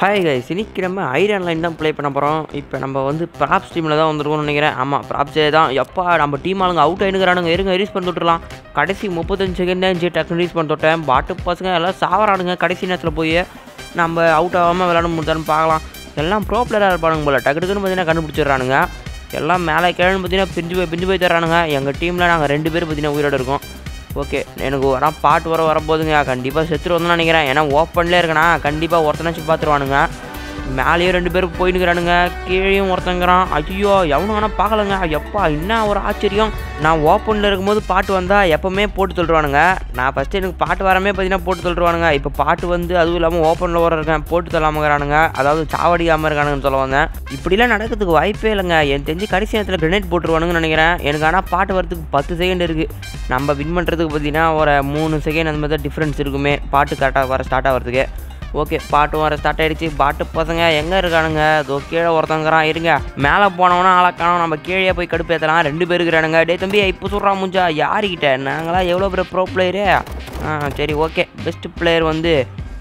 hi guys இன்னைக்கு நம்ம iron line தான் ப்ளே பண்ண போகிறோம் இப்போ நம்ம வந்து ப்ராப்ஸ் டீமில் தான் வந்துருக்கோம்னு நினைக்கிறேன் ஆமாம் ப்ராப்ஸே தான் எப்பா நம்ம டீம் ஆளுங்க அவுட் ஆயினுக்கிறானுங்க இருங்க ரீஸ் பண்ணி விட்டுலாம் கடைசி முப்பத்தஞ்சு செகண்ட் தான் டக்குனு ரீஸ் பண்ணி விட்டேன் பாட்டு பசங்க எல்லாம் சாவறானுங்க கடைசி நேரத்தில் போய் நம்ம அவுட் ஆகாமல் விளாட முடிஞ்சான்னு பார்க்கலாம் எல்லாம் ப்ரோ பிளேயராக இருப்பானுங்க போல டக்கு டக்குன்னு பார்த்தீங்கன்னா கண்டுபிடிச்சிடுறானுங்க எல்லாம் மேலே கிழன்னு பார்த்தீங்கன்னா பிஞ்சு போய் பிஞ்சு போய் தர்றானுங்க எங்கள் டீமில் நாங்கள் ரெண்டு பேர் பார்த்தீங்கன்னா உயிரோட இருக்கோம் ஓகே எனக்கு ஆனால் பாட்டு வர வரப்போகுதுங்க கண்டிப்பாக செத்துரு வந்து நினைக்கிறேன் ஏன்னா ஓப்பன்லேயே இருக்கணா கண்டிப்பாக ஒருத்தனாச்சும் பார்த்துருவானுங்க மேலேயும் ரெண்டு பேரும் போயினுக்கிறானுங்க கீழேயும் ஒருத்தங்கிறான் ஐயோ எவனும் ஆனால் பார்க்கலங்க எப்பா என்ன ஒரு ஆச்சரியம் நான் ஓப்பனில் இருக்கும்போது பாட்டு வந்தால் எப்போவுமே போட்டு சொல்லிடுவானுங்க நான் ஃபஸ்ட்டு எனக்கு பாட்டு வரமே பார்த்தீங்கன்னா போட்டு சொல்லிடுவானுங்க இப்போ பாட்டு வந்து அதுவும் இல்லாமல் ஓப்பனில் வர இருக்கேன் போட்டு தள்ளாமங்கிறானுங்க அதாவது சாவடிக்காமல் இருக்கானுங்கன்னு சொல்ல வந்தேன் இப்படிலாம் நடக்கிறதுக்கு வாய்ப்பே இல்லைங்க எனக்கு தெரிஞ்சு கடைசி நேரத்தில் கிரனேட் போட்டுருவானுங்கன்னு நினைக்கிறேன் எனக்கு ஆனால் பாட்டு வரதுக்கு பத்து செகண்ட் இருக்குது நம்ம வின் பண்ணுறதுக்கு பார்த்தீங்கன்னா ஒரு மூணு செகண்ட் அந்த மாதிரி தான் டிஃப்ரென்ஸ் இருக்குமே பாட்டு கரெக்டாக வர ஸ்டார்ட் ஆகிறதுக்கு ஓகே பாட்டும் வர ஸ்டார்ட் ஆகிடுச்சு பாட்டு பசங்க எங்கே இருக்கானுங்க அதோ கீழே ஒருத்தங்கிறான் இருங்க மேலே போனவனா ஆளக்கானோம் நம்ம கீழே போய் கடுப்பேற்றலாம் ரெண்டு பேர் இருக்கிறானுங்க டே தம்பி இப்போ சொல்கிறான் முஞ்சா யாருக்கிட்ட நாங்களாம் எவ்வளோ பெரிய ப்ரோ பிளேயரு ஆ சரி ஓகே பெஸ்ட் பிளேயர் வந்து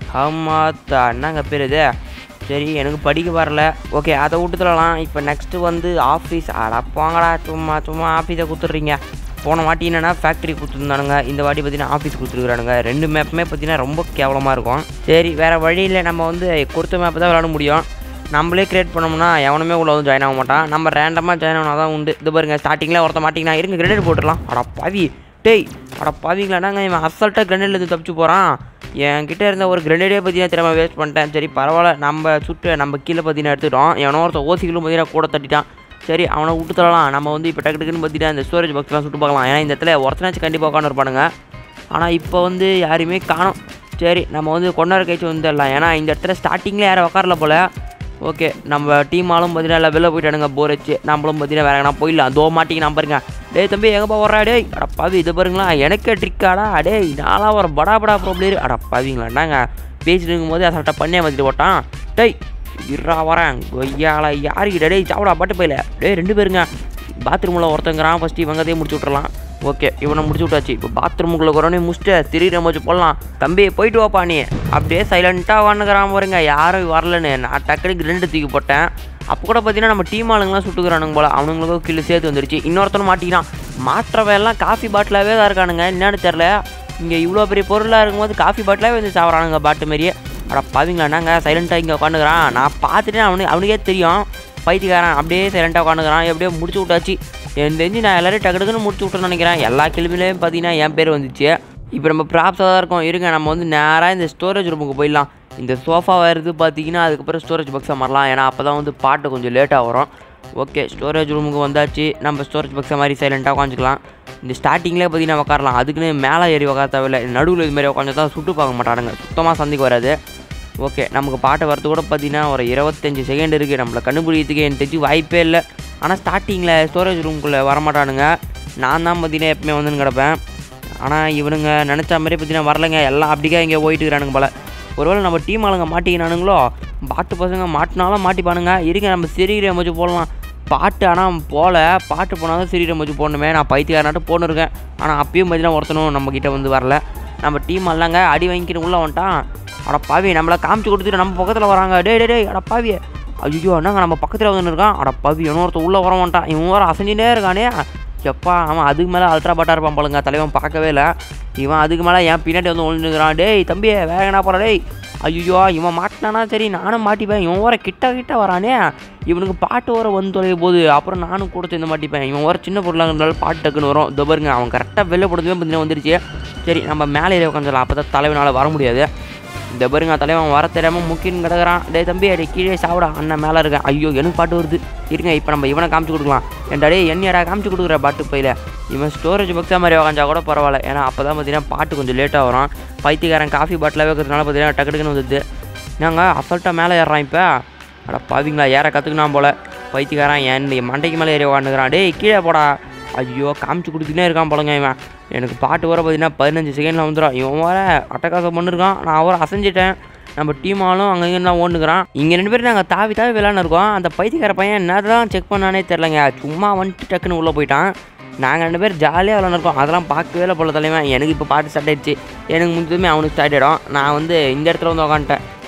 ஹமாத்தா என்னங்க பேர் இது சரி எனக்கு படிக்க வரல ஓகே அதை விட்டுத்தரலாம் இப்போ நெக்ஸ்ட்டு வந்து ஆஃபீஸ் அடப்பாங்கடா சும்மா சும்மா ஆஃபீஸை கொடுத்துட்றீங்க போன வாட்டி என்னென்னா ஃபேக்ட்ரி கொடுத்துருந்தானுங்க இந்த வாட்டி பார்த்தீங்கன்னா ஆஃபீஸ் கொடுத்துருக்குறானுங்க ரெண்டு மேப்புமே பார்த்தீங்கன்னா ரொம்ப கேவலமாக இருக்கும் சரி வேறு வழியில் நம்ம வந்து கொடுத்த மேப்பு தான் விளாட முடியும் நம்மளே கிரியேட் பண்ணோம்னா எவனுமே உள்ள வந்து ஜாயின் ஆக மாட்டான் நம்ம ரேண்டமாக ஜாயின் ஆனால் தான் உண்டு இது பாருங்க ஸ்டார்டிங்கில் ஒருத்த மாட்டிங்கன்னா இருங்க கிரெனேட் போட்டுடலாம் அட பாவி டேய் அட பாவிங்களா என்னங்க இவன் அசல்ட்டாக கிரெனேட்லேருந்து தப்பிச்சு போகிறான் என்கிட்ட இருந்த ஒரு கிரெனேடே பார்த்தீங்கன்னா திரும்ப வேஸ்ட் பண்ணிட்டேன் சரி பரவாயில்ல நம்ம சுட்டு நம்ம கீழே பார்த்தீங்கன்னா எடுத்துட்டோம் எவனோ ஒருத்த ஓசிகளும் பார்த்தீங்கன்னா கூட தட்டிட்டான் சரி அவனை விட்டு தரலாம் நம்ம வந்து இப்போ டக்கு டக்குன்னு பார்த்தீங்கன்னா இந்த ஸ்டோரேஜ் பாக்ஸ்லாம் சுட்டு பார்க்கலாம் ஏன்னா இந்த இடத்துல ஒருத்தனாச்சும் கண்டிப்பாக உட்காந்து இருப்பானுங்க ஆனால் இப்போ வந்து யாரையுமே காணோம் சரி நம்ம வந்து கொண்டாட கழிச்சு வந்துடலாம் ஏன்னா இந்த இடத்துல ஸ்டார்டிங்கில் யாரும் உட்காரல போல் ஓகே நம்ம டீம் ஆளும் பார்த்தீங்கன்னா எல்லாம் வெளில போயிட்டானுங்க போர் வச்சு நம்மளும் பார்த்தீங்கன்னா வேற எங்கன்னா போயிடலாம் தோ மாட்டிக்கு நான் பாருங்க டேய் தம்பி எங்கப்பா வர்றா டேய் அட பாவி இது பாருங்களா எனக்கே ட்ரிக்காடா டேய் நான்லாம் ஒரு படா படா ப்ராப்ளம் அட பாவிங்களா என்னங்க பேசிட்டு இருக்கும்போது அசல்ட்டாக பண்ணியே வந்துட்டு போட்டான் டேய் இருறா வரேன் கொய்யால யாருக்கிட்ட டேய் சாப்பிடா பாட்டு போயில டேய் ரெண்டு பேருங்க பாத்ரூமில் ஒருத்தங்கிறான் ஃபஸ்ட்டு இவங்கத்தையும் முடிச்சு விட்றலாம் ஓகே இவனை முடிச்சு விட்டாச்சு இப்போ பாத்ரூமுக்குள்ளே குறனே முடிச்சுட்டு திடீர் வச்சு போடலாம் தம்பி போயிட்டு வாப்பா நீ அப்படியே சைலண்ட்டாக வானுக்கிறான் பாருங்க யாரும் வரலன்னு நான் டக்குனு ரெண்டு தூக்கி போட்டேன் அப்போ கூட பார்த்தீங்கன்னா நம்ம டீம் ஆளுங்களாம் சுட்டுக்கிறானுங்க போல அவனுங்களுக்கும் கீழே சேர்த்து வந்துருச்சு இன்னொருத்தனும் மாட்டிக்கிறான் மாற்றவன் எல்லாம் காஃபி பாட்டிலாகவே தான் இருக்கானுங்க என்னன்னு தெரில இங்கே இவ்வளோ பெரிய பொருளாக இருக்கும்போது காஃபி பாட்டிலாகவே வந்து சாப்பிட்றானுங்க பாட்டு மாதிரியே அட பாவிங்களா என்னங்க சைலண்ட்டாக இங்கே உட்காந்துக்கிறான் நான் பார்த்துட்டு அவனுக்கு அவனுக்கே தெரியும் பைத்தியக்காரன் அப்படியே சைலண்ட்டாக உட்காந்துக்கிறான் எப்படியோ முடிச்சு விட்டாச்சு என் தெரிஞ்சு நான் எல்லாரையும் டக்கு டக்குன்னு முடிச்சு விட்டேன்னு நினைக்கிறேன் எல்லா கிளம்பிலையும் பார்த்தீங்கன்னா என் பேர் வந்துச்சு இப்போ நம்ம ப்ராப்ஸாக தான் இருக்கோம் இருங்க நம்ம வந்து நேராக இந்த ஸ்டோரேஜ் ரூமுக்கு போயிடலாம் இந்த சோஃபா வருது பார்த்தீங்கன்னா அதுக்கப்புறம் ஸ்டோரேஜ் பாக்ஸாக மாறலாம் ஏன்னா அப்போ தான் வந்து பாட்டு கொஞ்சம் லேட்டாக வரும் ஓகே ஸ்டோரேஜ் ரூமுக்கு வந்தாச்சு நம்ம ஸ்டோரேஜ் பாக்ஸை மாதிரி சைலண்ட்டாக உட்காந்துக்கலாம் இந்த ஸ்டார்டிங்லேயே பார்த்தீங்கன்னா உட்காரலாம் அதுக்குன்னு மேலே ஏறி உட்கார தேவையில்லை நடுவில் இது மாதிரி உட்காந்து தான் சுட்டு பார்க்க மாட்டானுங்க சுத்தமாக சந்திக்கு வராது ஓகே நமக்கு பாட்டை வரது கூட பார்த்தீங்கன்னா ஒரு இருபத்தஞ்சி செகண்ட் இருக்குது நம்மளை கண்டுபிடிக்கிறதுக்கு எனக்கு தெரிஞ்சு வாய்ப்பே இல்லை ஆனால் ஸ்டார்டிங்கில் ஸ்டோரேஜ் ரூம்குள்ளே வரமாட்டானுங்க நான் தான் பார்த்தீங்கன்னா எப்பவுமே வந்துன்னு கிடப்பேன் ஆனால் இவனுங்க நினச்ச மாதிரி பார்த்தீங்கன்னா வரலைங்க எல்லாம் அப்படிக்கா இங்கே போயிட்டு இருக்கிறானுங்க போல ஒருவேளை நம்ம டீம் ஆளுங்க மாட்டிக்கினானுங்களோ பாட்டு பசங்க மாட்டினாலும் மாட்டிப்பானுங்க இருங்க நம்ம சிறிய வச்சு போடலாம் பாட்டு ஆனால் போகல பாட்டு போனால் தான் சிறிய வச்சு போடணுமே நான் பைத்தியக்காரனாட்டு போன்னு இருக்கேன் ஆனால் அப்பயும் பார்த்தீங்கன்னா ஒருத்தனும் நம்மக்கிட்ட வந்து வரல நம்ம டீம் எல்லாங்க அடி வாங்கிக்கிட்டு உள்ளே வந்துட்டான் அட பாவி நம்மளை காமிச்சு கொடுத்துட்டு நம்ம பக்கத்தில் வராங்க டே டே டேய் அட பாவி ஐயோ என்னங்க நம்ம பக்கத்தில் வந்து இருக்கான் அட பாவி இன்னொருத்த உள்ளே வர மாட்டான் இவன் வர அசைஞ்சினே இருக்கானே எப்பா அவன் அதுக்கு மேலே அல்ட்ரா பாட்டாக இருப்பான் பாருங்க தலைவன் பார்க்கவே இல்லை இவன் அதுக்கு மேலே என் பின்னாடி வந்து ஒழிஞ்சுக்கிறான் டேய் தம்பி வேகனா போகிற டேய் ஐயோ இவன் மாட்டினானா சரி நானும் மாட்டிப்பேன் இவன் வர கிட்ட கிட்ட வரானே இவனுக்கு பாட்டு வர வந்து தொலைய போகுது அப்புறம் நானும் கூட சேர்ந்து மாட்டிப்பேன் இவன் வர சின்ன பொருளாக இருந்தாலும் பாட்டு டக்குன்னு வரும் இதோ பாருங்க அவன் கரெக்டாக வெளில போடுறதுமே பார்த்தீங்கன்னா வந்துருச்சு சரி நம்ம மேலே ஏறி உட்காந்துலாம் அப்போ தான் தலைவனால் வர முடியாது இந்த பாருங்க தலைவன் வர தெரியாமல் முக்கின்னு கிடக்குறான் டேய் தம்பி அடி கீழே சாப்பிடா அண்ணன் மேலே இருக்கேன் ஐயோ எனக்கு பாட்டு வருது இருங்க இப்போ நம்ம இவனை காமிச்சு கொடுக்கலாம் ஏன்டா டேய் என்னையாடா காமிச்சு கொடுக்குற பாட்டு பையில இவன் ஸ்டோரேஜ் பாக்ஸாக மாதிரி உக்காஞ்சா கூட பரவாயில்ல ஏன்னா அப்போ தான் பார்த்தீங்கன்னா பாட்டு கொஞ்சம் லேட்டாக வரும் பைத்தியக்காரன் காஃபி பாட்டிலாக வைக்கிறதுனால பார்த்தீங்கன்னா டக்கு டக்குன்னு வந்துடுது நாங்கள் அசல்ட்டாக மேலே ஏறுறான் இப்போ அட பாவிங்களா ஏற கற்றுக்கினான் போல் பைத்தியக்காரன் என் மண்டைக்கு மேலே ஏறி உட்காந்துக்கிறான் டேய் கீழே போடா ஐயோ காமிச்சு கொடுத்துக்கிட்டே இருக்கான் போலங்க இவன் எனக்கு பாட்டு வர பார்த்தீங்கன்னா பதினஞ்சு செகண்டில் வந்துடும் இவன் வர அட்டகாசம் பண்ணிருக்கான் நான் அவரை அசைஞ்சிட்டேன் நம்ம டீம் ஆளும் அங்கே இங்கே தான் ஓடுனுக்குறான் இங்கே ரெண்டு பேரும் நாங்கள் தாவி தாவி விளாண்டு இருக்கோம் அந்த பைத்தியக்கார பையன் என்ன தான் செக் பண்ணானே தெரிலங்க சும்மா வந்துட்டு டக்குன்னு உள்ளே போயிட்டான் நாங்கள் ரெண்டு பேர் ஜாலியாக விளாண்டுருக்கோம் அதெல்லாம் பார்க்கவே இல்லை போல தலைவன் எனக்கு இப்போ பாட்டு ஸ்டார்ட் ஆயிடுச்சு எனக்கு முடிஞ்சதுமே அவனுக்கு ஸ்டார்ட் ஆகிடும் நான் வந்து இந்த இடத்துல வந்து உக்காந்துட்டேன்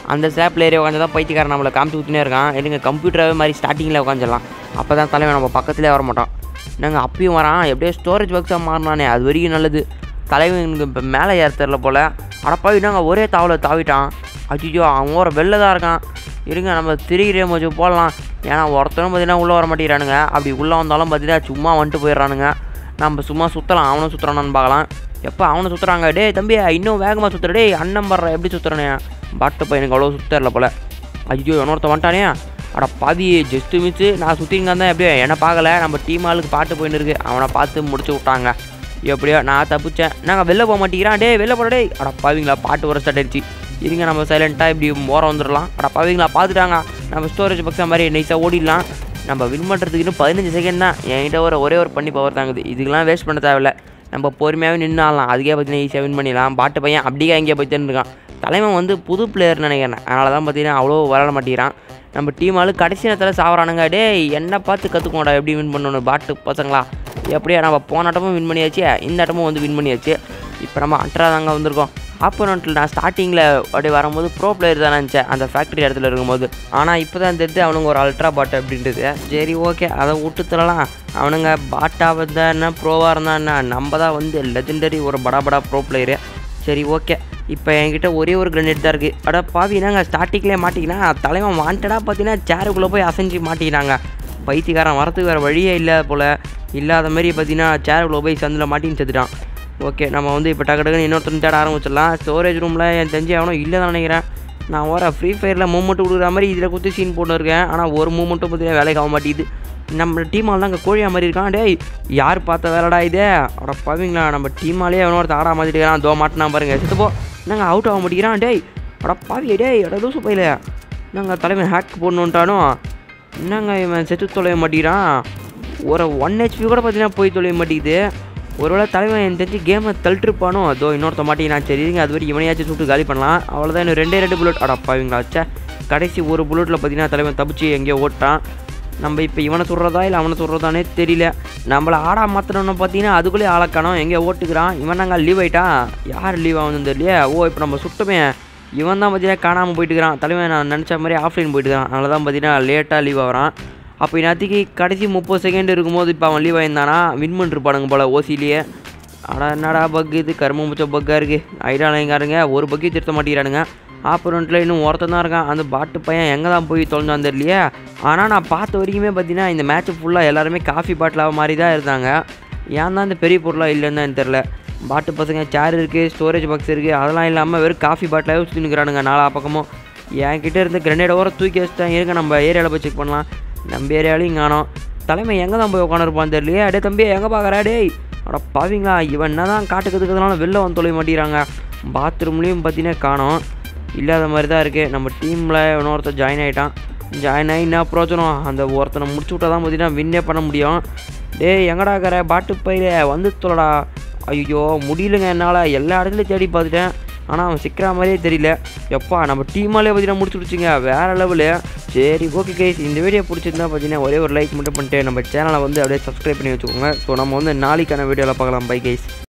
அந்த ஸ்லாப்பில் ஏறி உட்காந்து தான் பைத்தியக்காரன் நம்மளை காமிச்சு ஊற்றினே இருக்கான் இல்லைங்க கம்ப்யூட்டராகவே மாதிரி ஸ்டார்டிங்கில் உட்காந்துடலாம் அப்போ தான் தலைவன் நம்ம பக்கத்துலேயே வர மாட்டோம் நாங்கள் அப்பயும் வரான் எப்படியோ ஸ்டோரேஜ் பாக்ஸாக மாறினானே அது வரைக்கும் நல்லது தலைவனுக்கு இப்போ மேலே ஏற தெரில போல் அடப்பாவி நாங்கள் ஒரே தாவலை தாவிட்டான் அச்சிச்சோ அவன் ஒரு வெளில தான் இருக்கான் இருங்க நம்ம திரிகிற மோச்சு போடலாம் ஏன்னா ஒருத்தனும் பார்த்தீங்கன்னா உள்ளே வர மாட்டேங்கிறானுங்க அப்படி உள்ளே வந்தாலும் பார்த்தீங்கன்னா சும்மா வந்துட்டு போயிடுறானுங்க நம்ம சும்மா சுற்றலாம் அவனும் சுற்றுறானான்னு பார்க்கலாம் எப்போ அவனை சுற்றுறாங்க டேய் தம்பி இன்னும் வேகமாக சுற்றுற டேய் அண்ணன் படுற எப்படி சுற்றுறானே பாட்டு பையனுக்கு அவ்வளோ சுத்தரல போல் ஐயோ இன்னொருத்த வந்துட்டானே அட பாதி ஜஸ்ட்டு மிச்சு நான் சுற்றிங்க தான் எப்படியோ என்னை பார்க்கல நம்ம டீம் ஆளுக்கு பாட்டு போயின்னு இருக்கு அவனை பார்த்து முடிச்சு விட்டாங்க எப்படியோ நான் தப்பிச்சேன் நாங்கள் வெளில போக மாட்டேங்கிறான் டேய் வெளில போட டேய் அட பாவிங்களா பாட்டு வர ஸ்டார்ட் ஆயிடுச்சு இருங்க நம்ம சைலண்ட்டாக இப்படி ஓரம் வந்துடலாம் அட பாவிங்களா பார்த்துட்டாங்க நம்ம ஸ்டோரேஜ் பக்ஸா மாதிரி நைஸாக ஓடிடலாம் நம்ம வின் பண்ணுறதுக்கு இன்னும் பதினஞ்சு செகண்ட் தான் என்கிட்ட ஒரு ஒரே ஒரு பண்ணி பவர் தாங்குது இதுக்கெல்லாம் வேஸ்ட் பண்ண தேவையில்ல நம்ம பொறுமையாகவே நின்று ஆடலாம் அதுக்கே பார்த்தீங்கன்னா ஈஸியாக வின் பண்ணிடலாம் பாட்டு பையன் அப்படியே எங்கேயே போய் இருக்கான் தலைவன் வந்து புது பிளேயர் நினைக்கிறேன் அதனால தான் பார்த்தீங்கன்னா அவ்வளோ விளாட மாட்டேங்கிறான் நம்ம டீம் ஆளு கடைசி நேரத்தில் சாவறானுங்க டேய் என்ன பார்த்து கற்றுக்கோடா எப்படி வின் பண்ணணும் பாட்டு பசங்களா எப்படியா நம்ம போன ஆட்டமும் வின் பண்ணியாச்சு இந்த ஆட்டமும் வந்து வின் பண்ணியாச்சு இப்போ நம்ம அட்ரா தாங்க வந்திருக்கோம் ஆப்போனண்ட்டில் நான் ஸ்டார்டிங்கில் அப்படியே வரும்போது ப்ரோ பிளேயர் தானே இருந்துச்சு அந்த ஃபேக்ட்ரி இடத்துல இருக்கும்போது ஆனால் இப்போ தான் தெரிஞ்சு அவனுங்க ஒரு அல்ட்ரா பாட் அப்படின்றது சரி ஓகே அதை விட்டு தரலாம் அவனுங்க பாட்டாக வந்தா என்ன ப்ரோவாக இருந்தா என்ன நம்ம தான் வந்து லெஜெண்டரி ஒரு படா படா ப்ரோ பிளேயரு சரி ஓகே இப்போ என்கிட்ட ஒரே ஒரு கிரனேட் தான் இருக்குது அட பாவி நாங்கள் ஸ்டார்டிங்லேயே மாட்டிக்கினா தலைவன் வாண்டடாக பார்த்தீங்கன்னா சேருக்குள்ளே போய் அசைஞ்சு மாட்டிக்கினாங்க பைத்தியக்காரன் வரத்துக்கு வேறு வழியே இல்லாத போல் இல்லாத மாதிரி பார்த்தீங்கன்னா சேருக்குள்ளே போய் சந்தில் மாட்டின்னு செத்துட்டான் ஓகே நம்ம வந்து இப்போ டக்கு டக்குன்னு இன்னொருத்தன் தேட ஆரம்பிச்சிடலாம் ஸ்டோரேஜ் ரூமில் என் தெரிஞ்சு அவனும் இல்லை தான் நினைக்கிறேன் நான் வர ஃப்ரீ ஃபயரில் மூமெண்ட் கொடுக்குற மாதிரி இதில் குத்தி சீன் போட்டு இருக்கேன் ஆனால் ஒரு மூமெண்ட்டும் பார்த்தீங்கன்னா வேலைக்கு ஆக மாட்டேங்குது நம்ம டீம் ஆள் அங்கே கோழியா மாதிரி இருக்கான் டேய் யார் பார்த்த வேலைடா இதே அட பாவீங்களா நம்ம டீம் ஆளே அவனோட ஒருத்தன் ஆடா மாதிரி இருக்கான் தோ மாட்டினா பாருங்க செத்து போ நாங்கள் அவுட் ஆக மாட்டேங்கிறான் டேய் அட பாவி டேய் அட லூசு போயில நாங்கள் தலைவன் ஹேக் போடணுன்ட்டானோ என்னங்க இவன் செத்து தொலைய மாட்டேங்கிறான் ஒரு ஒன் ஹெச்பி கூட பார்த்தீங்கன்னா போய் தொலைய மாட்டேங்குது ஒருவேளை தலைவன் எனக்கு தெரிஞ்சு கேமை தள்ளிட்டுருப்பானோ அதோ இன்னொருத்த மாட்டேங்கிறான் சரி இருங்க அது வரைக்கும் இவனையாச்சும் சுட்டு காலி பண்ணலாம் அவ்வளோதான் இன்னும் ரெண்டே ரெண்டு புல்லட் அட பாவீங்களா ச்சே கடைசி ஒரு புல்லட்டில் பார்த்தீங்கன்னா தலைவன் தப்பிச்சு எங்கேயோ ஓட்டான் நம்ம இப்போ இவனை சுடுறதா இல்லை அவனை சுடுறதானே தெரியல நம்மளை ஆடா மாற்றணும்னு பார்த்தீங்கன்னா அதுக்குள்ளேயே ஆளக்கானோம் எங்கே ஓட்டுக்கிறான் இவன் நாங்கள் லீவ் ஆயிட்டான் யார் லீவ் ஆகுதுன்னு தெரியலையே ஓ இப்போ நம்ம சுட்டுமே இவன் தான் பார்த்தீங்கன்னா காணாமல் போயிட்டுக்கிறான் தலைவன் நான் நினச்ச மாதிரி ஆஃப்லைன் போயிட்டுக்கிறான் அதனால தான் பார்த்தீங்கன்னா லேட்டாக லீவ் ஆகிறான் அப்போ இந்நேரத்துக்கு கடைசி முப்பது செகண்ட் இருக்கும்போது இப்போ அவன் லீவ் ஆயிருந்தானா வின் பண்ணிருப்பானுங்க போல் ஓசிலேயே அடா என்னடா பக் இது கரும முச்ச பக்காக இருக்குது ஐடானங்காருங்க ஒரு பக்கையும் திருத்த மாட்டேங்கிறானுங்க ஆப்பரண்ட்டில் இன்னும் ஒருத்தன் தான் இருக்கான் அந்த பாட்டு பையன் எங்கே தான் போய் தொலைஞ்சான் தெரியலையே ஆனால் நான் பார்த்த வரைக்குமே பார்த்தீங்கன்னா இந்த மேட்ச் ஃபுல்லாக எல்லாருமே காஃபி பாட்டிலாக மாதிரி தான் இருந்தாங்க ஏன் தான் இந்த பெரிய பொருளாக இல்லைன்னு தான் எனக்கு தெரில பாட்டு பசங்க சேர் இருக்குது ஸ்டோரேஜ் பாக்ஸ் இருக்குது அதெல்லாம் இல்லாமல் வெறும் காஃபி பாட்டிலாகவே சுற்றி நிற்கிறானுங்க நாலா பக்கமும் என்கிட்ட இருந்து கிரனேட் ஓர தூக்கி வச்சுட்டேன் இருங்க நம்ம ஏரியாவில் போய் செக் பண்ணலாம் நம்ம ஏரியாவிலையும் காணோம் தலைமை எங்கே தான் போய் உட்காந்துருப்பான்னு தெரியலையே அடே தம்பி எங்கே பார்க்குறா டேய் அட பாவீங்களா இவன் என்ன தான் காட்டுக்கிறதுக்கு வெளில வந்து தொலைய மாட்டேங்கிறாங்க பாத்ரூம்லேயும் பார்த்தீங்கன்னா காணோம் இல்லாத மாதிரி தான் இருக்குது நம்ம டீமில் இன்னொருத்தர் ஜாயின் ஆகிட்டான் ஜாயின் ஆகி என்ன பிரோஜனம் அந்த ஒருத்தனை முடிச்சு விட்டா தான் பார்த்தீங்கன்னா வின்னே பண்ண முடியும் டேய் எங்கடா இருக்கிற பாட்டு பையில வந்து தொலைடா ஐயோ முடியலங்க என்னால் எல்லா இடத்துலையும் தேடி பார்த்துட்டேன் ஆனால் அவன் சிக்கிற மாதிரியே தெரியல எப்பா நம்ம டீமாலே பார்த்தீங்கன்னா முடிச்சு விடுச்சிங்க வேறு லெவலு சரி ஓகே கைஸ் இந்த வீடியோ பிடிச்சிருந்தா பார்த்தீங்கன்னா ஒரே ஒரு லைக் மட்டும் பண்ணிட்டு நம்ம சேனலை வந்து அப்படியே சப்ஸ்கிரைப் பண்ணி வச்சுக்கோங்க ஸோ நம்ம வந்து நாளைக்கான வீடியோவில் பார்க்கலாம் பை கைஸ்